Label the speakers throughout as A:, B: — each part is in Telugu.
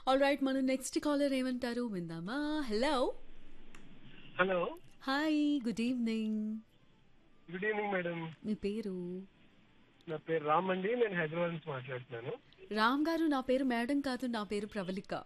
A: ఆల్ రైట్ మన నెక్స్ట్ కాలర్ ఏమంటారు విందామా hello
B: hello
A: hi good evening
B: good evening madam
A: మీ పేరు
B: నా పేరు రామ్ అండి నేను హైదరాబాద్ నుంచి మాట్లాడుతున్నాను
A: రామ్ గారు నా పేరు మేడం కాదు నా పేరు ప్రవళిక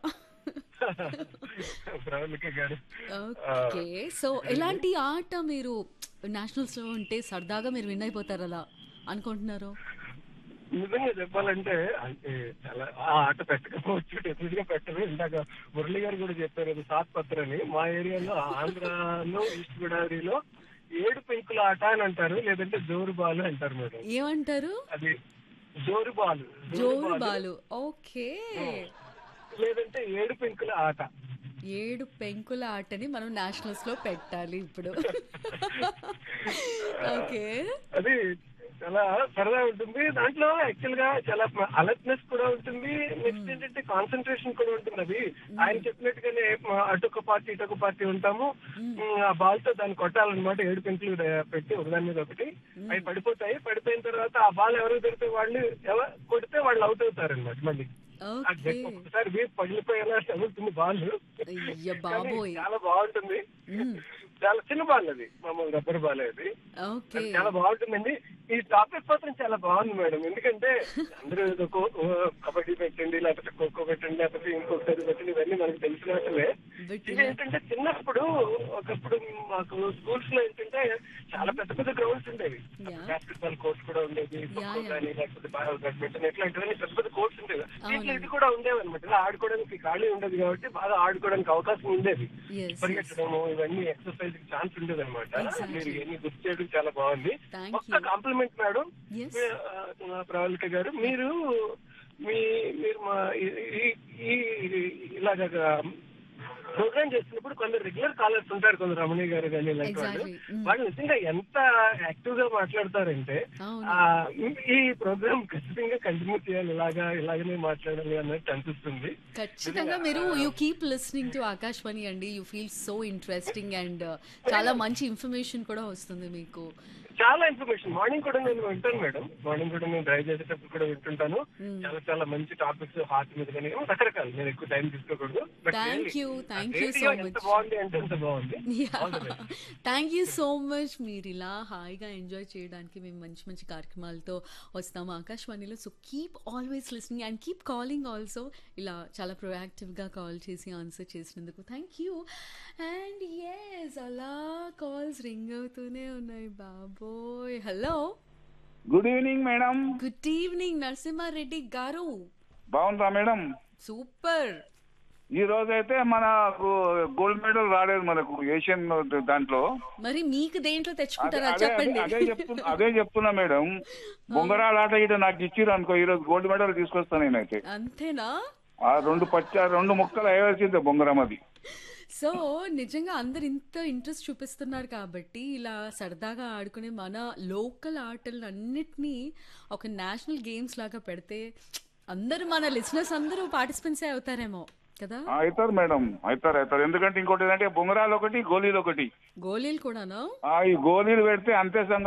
B: ప్రవళిక గారు
A: ఓకే సో ఎలాంటి ఆట మీరు నేషనల్స్ లో ఉంటే సరదాగా మీరు విన్ అయిపోతారు అలా అనుకుంటున్నారు
B: నిజంగా చెప్పాలంటే అంటే చాలా ఆ ఆట పెట్టకపోవచ్చు డెఫినెట్ గా పెట్టరు ఇందాక మురళి గారు కూడా చెప్పారు అది సాత్ పత్ర అని మా ఏరియాలో ఆంధ్రాలో ఈస్ట్ గోదావరిలో ఏడు పెంకుల ఆట అని అంటారు లేదంటే జోరు బాలు అంటారు మేడం
A: ఏమంటారు
B: అది జోరు బాలు
A: జోరు బాలు ఓకే
B: లేదంటే ఏడు పెంకుల ఆట
A: ఏడు పెంకుల ఆటని మనం నేషనల్స్ లో పెట్టాలి ఇప్పుడు ఓకే
B: అది చాలా సరదా ఉంటుంది దాంట్లో యాక్చువల్ గా చాలా అలర్ట్నెస్ కూడా ఉంటుంది నెక్స్ట్ ఏంటంటే కాన్సన్ట్రేషన్ కూడా ఉంటుంది అది ఆయన చెప్పినట్టుగానే మ- అటొక పార్టీ ఇటొక పార్టీ ఉంటాము ఉమ్, ఆ బాల్ తో దాన్ని కొట్టాలన్నమాట ఏడు పెంకులు ద- పెట్టి ఒకదాని మీద ఒకటి అవి పడిపోతాయి పడిపోయిన తర్వాత ఆ బాల్ ఎవరు దొరికితే వాళ్ళు ఎవ- కొడితే వాళ్ళు అవుట్ అవుతారు అనమాట మళ్ళీ ఆ
A: ఓకే
B: జట్టు ఒకసారి వీపు పగిలిపోయేలా తగులుతుంది బాల్
A: అయ్య
B: కానీ
A: బాబోయ్
B: చాలా బాగుంటుంది
A: మ్మ్.
B: చాలా చిన్న బాల్ అది మామూలు రబ్బర్ బాల్ అది
A: ఓకే
B: అది చాలా బాగుంటుందండి ఈ టాపిక్ మాత్రం చాలా బాగుంది మేడం ఎందుకంటే అందరూ ఏదో ఖో- ఓ, కబడ్డీ పెట్టండి లేకపోతే ఖోఖో పెట్టండి లేకపోతే ఇంకొకటి పెట్టండి ఇవన్నీ మనకు తెలిసిన వాటివే
A: But
B: ఇది ఏంటంటే చిన్నప్పుడు ఒకప్పుడు మాకు స్కూల్స్ లో ఏంటంటే చాలా పెద్ద పెద్ద గ్రౌండ్స్ ఉండేవి
A: Yeah.
B: బాస్కెట్ బాల్ కోర్ట్స్ కూడా ఉండేది ఖోఖో
A: yeah.
B: కానీ లేకపోతే బ్యాడ్మింటన్ ఇట్లాంటివన్నీ పెద్ద పెద్ద కోర్ట్స్ ఉండేవి దీంట్లో ఇది కూడా ఉండేవి అనమాట ఇలా ఆడుకోవడానికి ఖాళీ ఉండదు కాబట్టి బాగా ఆడుకోవడానికి అవకాశం ఉండేది
A: Yes, yes.
B: పరిగెత్తడము ఇవన్నీ ఎక్సర్సైజ్ ఛాన్స్ ఉండేది అనమాట
A: Exactly.
B: మీరు ఇవన్నీ గుర్తు చేయడం చాలా బాగుంది
A: Thank
B: ఒక్క
A: you.
B: Compliment madam
A: Yes.
B: మీ- ఆ, ప్రవళిక గారు మీరు మీ మీరు మా ఈ- ఈ- ఈ ఇలాగ ప్రోగ్రామ్ చేస్తున్నప్పుడు కొందరు రెగ్యులర్ కాలర్స్ ఉంటారు కొందరు రమణి గారు కానీ ఇలాంటి వాళ్ళు
A: Exactly. Mm.
B: వాళ్ళు నిజంగా ఎంత యాక్టివ్ గా మాట్లాడతారంటే
A: అవును.
B: ఆ, ఈ ప్రోగ్రామ్ ఖచ్చితంగా కంటిన్యూ చేయాలి ఇలాగా ఇలాగనే మాట్లాడాలి అన్నట్టు అనిపిస్తుంది
A: ఖచ్చితంగా మీరు you keep listening to Akashvani అండి you feel so interesting and చాలా మంచి ఇన్ఫర్మేషన్ కూడా వస్తుంది మీకు
B: చాలా ఇన్ఫర్మేషన్ మార్నింగ్ కూడా నేను వింటాను మేడం మార్నింగ్ కూడా నేను డ్రైవ్ చేసేటప్పుడు కూడా వింటుంటాను చాలా చాలా మంచి టాపిక్స్ హార్ట్ మీద కానీ ఏమో రకరకాలు నేను ఎక్కువ టైం తీసుకోకూడదు But
A: Thank
B: really,
A: you,
B: ఆ
A: thank you
B: radio
A: so
B: ఎంత
A: much.
B: బాగుంది అంటే ఎంత బాగుంది All the best.
A: Thank you so much మీరు ఇలా హాయిగా ఎంజాయ్ చేయడానికి మేము మంచి మంచి కార్యక్రమాలతో వస్తాము ఆకాశవాణిలో so keep always listening and keep calling also ఇలా చాలా ప్రొయాక్టివ్గా కాల్ చేసి ఆన్సర్ చేసినందుకు థ్యాంక్ యూ అండ్ ఎస్ అలా కాల్స్ రింగ్ అవుతూనే ఉన్నాయి బాబోయ్ hello
C: good evening madam
A: good evening Narasimha Reddy గారు
C: బాగుందా మేడం
A: సూపర్
C: ఈ రోజు అయితే మనకు గోల్డ్ మెడల్ రాలేదు మనకు ఏషియన్ దాంట్లో
A: మరి మీకు దేంట్లో
C: అదే
A: తెచ్చుకుంటారా
C: అదే-
A: చెప్పండి
C: అదే చెప్తున్నా అదే చెప్తున్నా మేడం బొంగరాల ఆట ఇటు నాకు ఇచ్చిర్రు అనుకో ఈ రోజు గోల్డ్ మెడల్ తీసుకొస్తాను నేనైతే
A: అంతేనా
C: ఆ రెండు పచ్చ రెండు ముక్కలు అయ్యాల్సిందే బొంగరం అది
A: సో నిజంగా అందరు ఇంత ఇంట్రెస్ట్ చూపిస్తున్నారు కాబట్టి ఇలా సరదాగా ఆడుకునే మన లోకల్ ఆటలు అన్నిటినీ ఒక నేషనల్ గేమ్స్ లాగా పెడితే అందరూ మన లిసినర్స్ అందరూ పార్టిసిపెంట్సే అవుతారేమో కదా
C: ఆ, అవుతారు మేడం అవుతారు అవుతారు ఎందుకంటే ఇంకోటి ఏంటంటే బొంగరాలు ఒకటి గోళీలు ఒకటి
A: గోళీలు కూడానా
C: ఆ ఈ గోళీలు పెడితే అంతే సంగతి